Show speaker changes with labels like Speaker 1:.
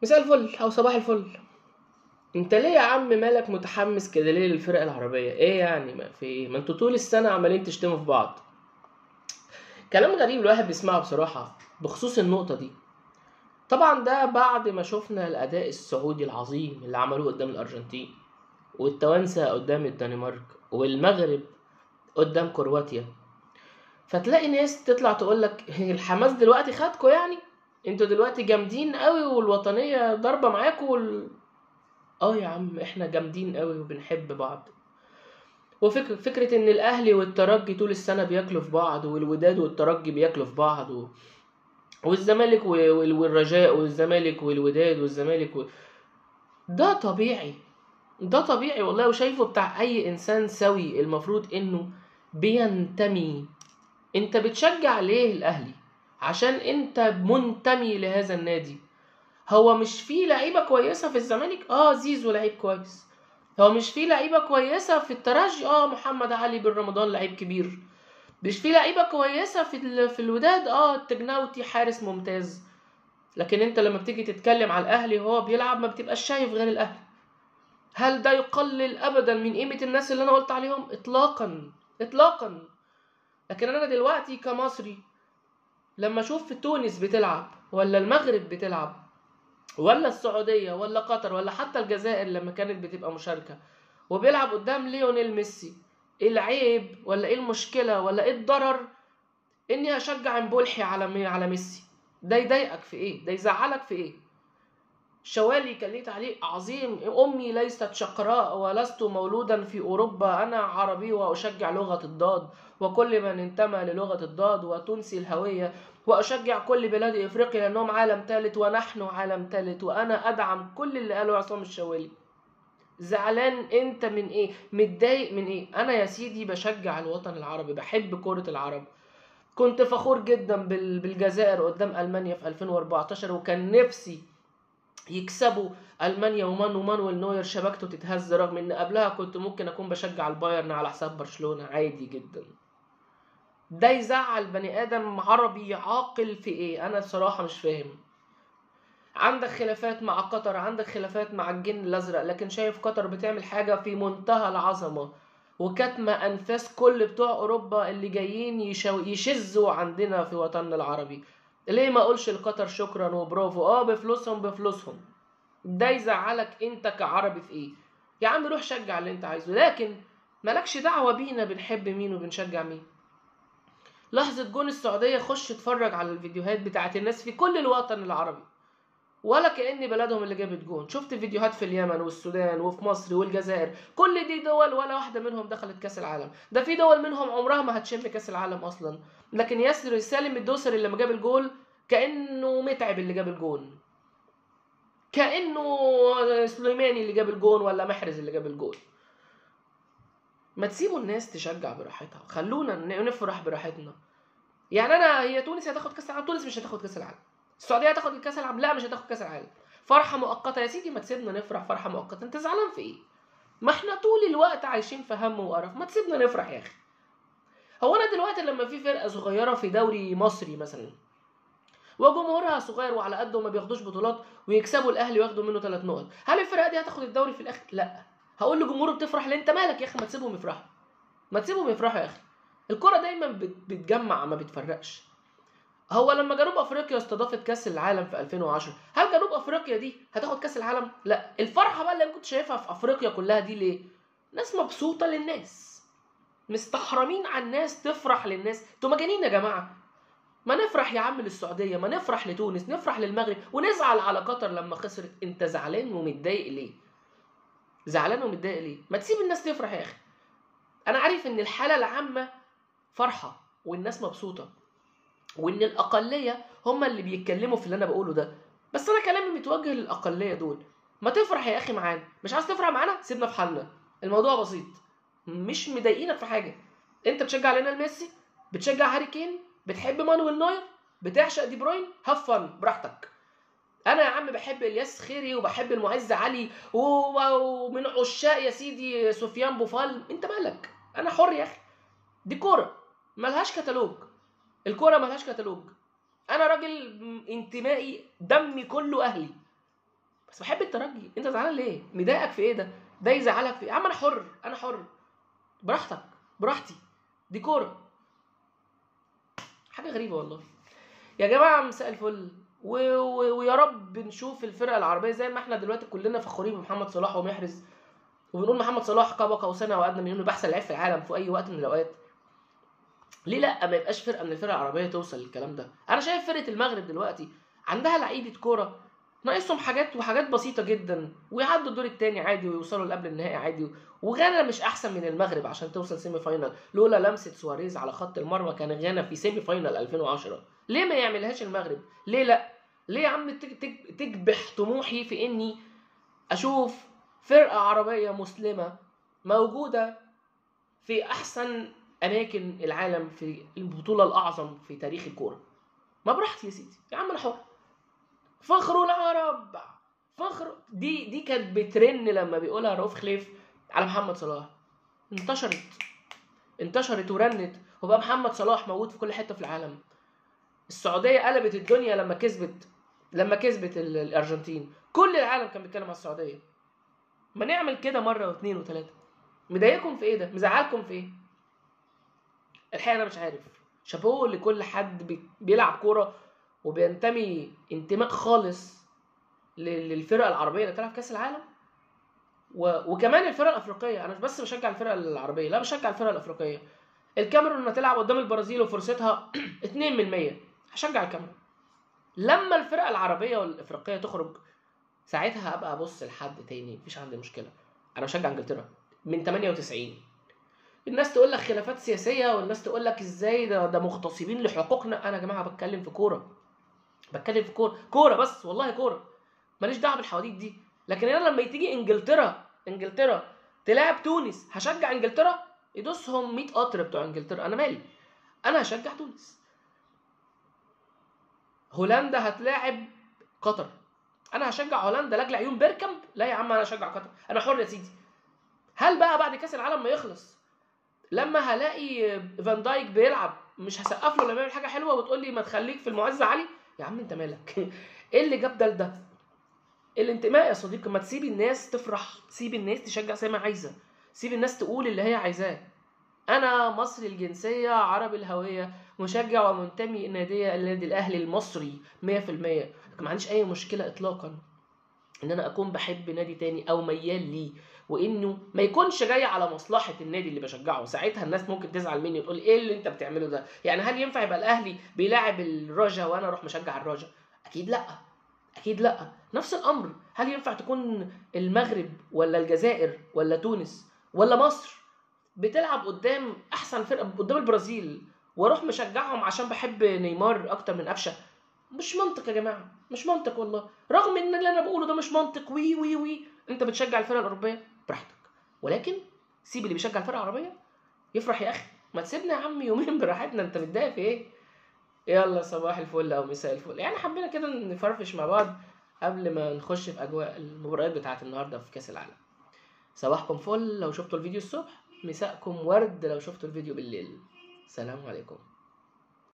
Speaker 1: مساء الفل او صباح الفل انت ليه يا عم مالك متحمس كده ليه للفرق العربيه ايه يعني ما في ايه ما انتوا طول السنه عمالين تشتموا في بعض كلام غريب الواحد بيسمعه بصراحه بخصوص النقطه دي طبعا ده بعد ما شفنا الاداء السعودي العظيم اللي عملوه قدام الارجنتين والتوانسه قدام الدنمارك والمغرب قدام كرواتيا فتلاقي ناس تطلع تقول لك الحماس دلوقتي خدكوا يعني انتوا دلوقتي جامدين قوي والوطنيه ضاربه معاكوا وال... اه يا عم احنا جامدين قوي وبنحب بعض وفكرة فكرة ان الاهلي والترجي طول السنة بياكلوا في بعض والوداد والترجي بياكلوا في بعض و... والزمالك وال- والرجاء والزمالك والوداد والزمالك و... ده طبيعي ده طبيعي والله وشايفه بتاع اي انسان سوي المفروض انه بينتمي انت بتشجع ليه الاهلي عشان انت منتمي لهذا النادي هو مش فيه لعيبه كويسه في الزمالك اه زيزو لعيب كويس هو مش فيه لعيبه كويسه في الترجي اه محمد علي بن رمضان لعيب كبير مش فيه لعيبه كويسه في ال... في الوداد اه التجناوتي حارس ممتاز لكن انت لما بتيجي تتكلم على الاهلي وهو بيلعب ما بتبقاش شايف غير الاهلي هل ده يقلل ابدا من قيمه الناس اللي انا قلت عليهم اطلاقا اطلاقا لكن انا دلوقتي كمصري لما اشوف في تونس بتلعب ولا المغرب بتلعب ولا السعوديه ولا قطر ولا حتى الجزائر لما كانت بتبقى مشاركه وبيلعب قدام ليونيل ميسي ايه العيب ولا ايه المشكله ولا ايه الضرر اني اشجع مبولحي على مي على ميسي ده يضايقك في ايه ده يزعلك في ايه شوالي كان ليه تعليق عظيم امي ليست شقراء ولست مولودا في اوروبا انا عربي واشجع لغه الضاد وكل من انتمى للغه الضاد وتنسي الهويه واشجع كل بلاد افريقيا لانهم عالم ثالث ونحن عالم ثالث وانا ادعم كل اللي قاله عصام الشوالي زعلان انت من ايه متضايق من ايه انا يا سيدي بشجع الوطن العربي بحب كرة العرب كنت فخور جدا بال- بالجزائر قدام المانيا في 2014 وكان نفسي يكسبوا المانيا ومان ومانويل نوير شبكته تتهز رغم ان قبلها كنت ممكن اكون بشجع البايرن على حساب برشلونة عادي جدا ده يزعل بني ادم عربي عاقل في ايه انا الصراحة مش فاهم عندك خلافات مع قطر عندك خلافات مع الجن الازرق لكن شايف قطر بتعمل حاجة في منتهى العظمة وكاتمة انفاس كل بتوع اوروبا اللي جايين يشو... يشزوا عندنا في وطننا العربي ليه ما اقولش لقطر شكرا وبرافو اه بفلوسهم بفلوسهم ده يزعلك انت كعربي في ايه يا عم روح شجع اللي انت عايزه لكن مالكش دعوة بينا بنحب مين وبنشجع مين لحظة جون السعودية خش اتفرج على الفيديوهات بتاعت الناس في كل الوطن العربي ولا كأن بلدهم اللي جابت جون شفت فيديوهات في اليمن والسودان وفي مصر والجزائر كل دي دول ولا واحدة منهم دخلت كأس العالم ده في دول منهم عمرها ما هتشم كأس العالم أصلا لكن ياسر سالم الدوسري لما جاب الجول كأنه متعب اللي جاب الجون كأنه سليماني اللي جاب الجون ولا محرز اللي جاب الجول ما تسيبوا الناس تشجع براحتها خلونا ن- نفرح براحتنا يعني انا هي تونس هتاخد كاس العالم تونس مش هتاخد كاس العالم السعوديه هتاخد كاس العالم لا مش هتاخد كاس العالم فرحه مؤقته يا سيدي ما تسيبنا نفرح فرحه مؤقته انت زعلان في ايه ما احنا طول الوقت عايشين في هم وقرف ما تسيبنا نفرح يا اخي هو انا دلوقتي لما في فرقه صغيره في دوري مصري مثلا وجمهورها صغير وعلى قده ما بياخدوش بطولات ويكسبوا الاهلي وياخدوا منه ثلاث نقط هل الفرقه دي هتاخد الدوري في الاخر لا هقول لجمهوره بتفرح ليه انت مالك يا اخي ما تسيبهم يفرحوا ما تسيبهم يفرحوا يا اخي الكرة دايما بت- بتجمع ما بتفرقش هو لما جنوب افريقيا استضافت كاس العالم في 2010 هل جنوب افريقيا دي هتاخد كاس العالم لا الفرحه بقى اللي انا كنت شايفها في افريقيا كلها دي ليه ناس مبسوطه للناس مستحرمين على الناس تفرح للناس انتوا مجانين يا جماعه ما نفرح يا عم للسعوديه ما نفرح لتونس نفرح للمغرب ونزعل على قطر لما خسرت انت زعلان ومتضايق ليه زعلان ومتضايق ليه ما تسيب الناس تفرح يا اخي انا عارف ان الحاله العامه فرحه والناس مبسوطه وان الاقليه هم اللي بيتكلموا في اللي انا بقوله ده بس انا كلامي متوجه للاقليه دول ما تفرح يا اخي معانا مش عايز تفرح معانا سيبنا في حالنا الموضوع بسيط مش مضايقينك في حاجه انت بتشجع ليونيل ميسي بتشجع هاري كين بتحب مانويل نوير بتعشق دي بروين هاف فن براحتك انا يا عم بحب الياس خيري وبحب المعز علي و- ومن عشاق يا سيدي سفيان بوفال انت مالك انا حر يا اخي دي كوره ملهاش كتالوج الكوره ملهاش كتالوج انا راجل م- انتمائي دمي كله اهلي بس بحب الترجي انت زعلان ليه مضايقك في ايه ده ده يزعلك في ايه يا عم انا حر انا حر براحتك براحتي دي كوره حاجه غريبه والله يا جماعه مساء الفل و... و... ويا رب نشوف الفرق العربيه زي ما احنا دلوقتي كلنا فخورين بمحمد صلاح ومحرز وبنقول محمد صلاح قاب قوسين او ادنى من انه بيحسن لعيب في العالم في اي وقت من الاوقات ليه لا ما يبقاش فرقه من الفرق العربيه توصل للكلام ده انا شايف فرقه المغرب دلوقتي عندها لعيبه كوره ناقصهم حاجات وحاجات بسيطه جدا ويعدوا الدور الثاني عادي ويوصلوا لقبل النهائي عادي وغانا مش احسن من المغرب عشان توصل سيمي فاينال لولا لمسه سواريز على خط المرمى كان غانا في سيمي فاينال 2010 ليه ما يعملهاش المغرب ليه لا ليه يا عم تج- تج- تكبح طموحي في اني اشوف فرقه عربيه مسلمه موجوده في احسن اماكن العالم في البطوله الاعظم في تاريخ الكوره ما براحتي يا سيدي يا عم انا حر فخر العرب فخر دي دي كانت بترن لما بيقولها رؤوف خليف على محمد صلاح انتشرت انتشرت ورنت وبقى محمد صلاح موجود في كل حته في العالم السعوديه قلبت الدنيا لما كسبت لما كسبت ال- الارجنتين كل العالم كان بيتكلم على السعوديه ما نعمل كده مره واثنين وثلاثه مضايقكم في ايه ده مزعلكم في ايه الحقيقه انا مش عارف شابوه لكل حد بي- بيلعب كوره وبينتمي انتماء خالص لل- للفرق العربيه اللي بتلعب كاس العالم و... وكمان الفرق الافريقيه انا مش بس بشجع الفرق العربيه لا بشجع الفرق الافريقيه الكاميرون لما تلعب قدام البرازيل وفرصتها 2% هشجع الكاميرون لما الفرق العربيه والافريقيه تخرج ساعتها ابقى ابص لحد تاني مفيش عندي مشكله انا بشجع انجلترا من 98 الناس تقول لك خلافات سياسيه والناس تقول لك ازاي ده ده مغتصبين لحقوقنا انا يا جماعه بتكلم في كوره بتكلم في كوره كوره بس والله كوره ماليش دعوه بالحواديت دي لكن انا لما تيجي انجلترا انجلترا تلاعب تونس هشجع انجلترا يدوسهم 100 قطر بتوع انجلترا انا مالي انا هشجع تونس هولندا هتلاعب قطر انا هشجع هولندا لاجل عيون بيركامب لا يا عم انا هشجع قطر انا حر يا سيدي هل بقى بعد كاس العالم ما يخلص لما هلاقي فان دايك بيلعب مش هسقف له لما يعمل حاجه حلوه وتقول لي ما تخليك في المعز علي يا عم انت مالك ايه اللي جاب ده لده الانتماء يا صديقي ما تسيب الناس تفرح سيب الناس تشجع زي ما عايزه سيب الناس تقول اللي هي عايزاه انا مصري الجنسيه عربي الهويه مشجع ومنتمي نادي النادي الاهلي المصري 100% ما عنديش اي مشكله اطلاقا ان انا اكون بحب نادي تاني او ميال ليه وانه ما يكونش جاي على مصلحه النادي اللي بشجعه ساعتها الناس ممكن تزعل مني وتقول ايه اللي انت بتعمله ده يعني هل ينفع يبقى الاهلي بيلاعب الرجا وانا اروح مشجع الرجا اكيد لا اكيد لا نفس الامر هل ينفع تكون المغرب ولا الجزائر ولا تونس ولا مصر بتلعب قدام احسن فرقه قدام البرازيل واروح مشجعهم عشان بحب نيمار اكتر من قفشه مش منطق يا جماعه مش منطق والله رغم ان اللي انا بقوله ده مش منطق وي وي وي انت بتشجع الفرقه الاوروبيه براحتك ولكن سيب اللي بيشجع الفرقه العربيه يفرح يا اخي ما تسيبنا يا عم يومين براحتنا انت متضايق في ايه يلا صباح الفل او مساء الفل يعني حبينا كده نفرفش مع بعض قبل ما نخش في اجواء المباريات بتاعت النهارده في كاس العالم صباحكم فل لو شفتوا الفيديو الصبح مساءكم ورد لو شفتوا الفيديو بالليل سلام عليكم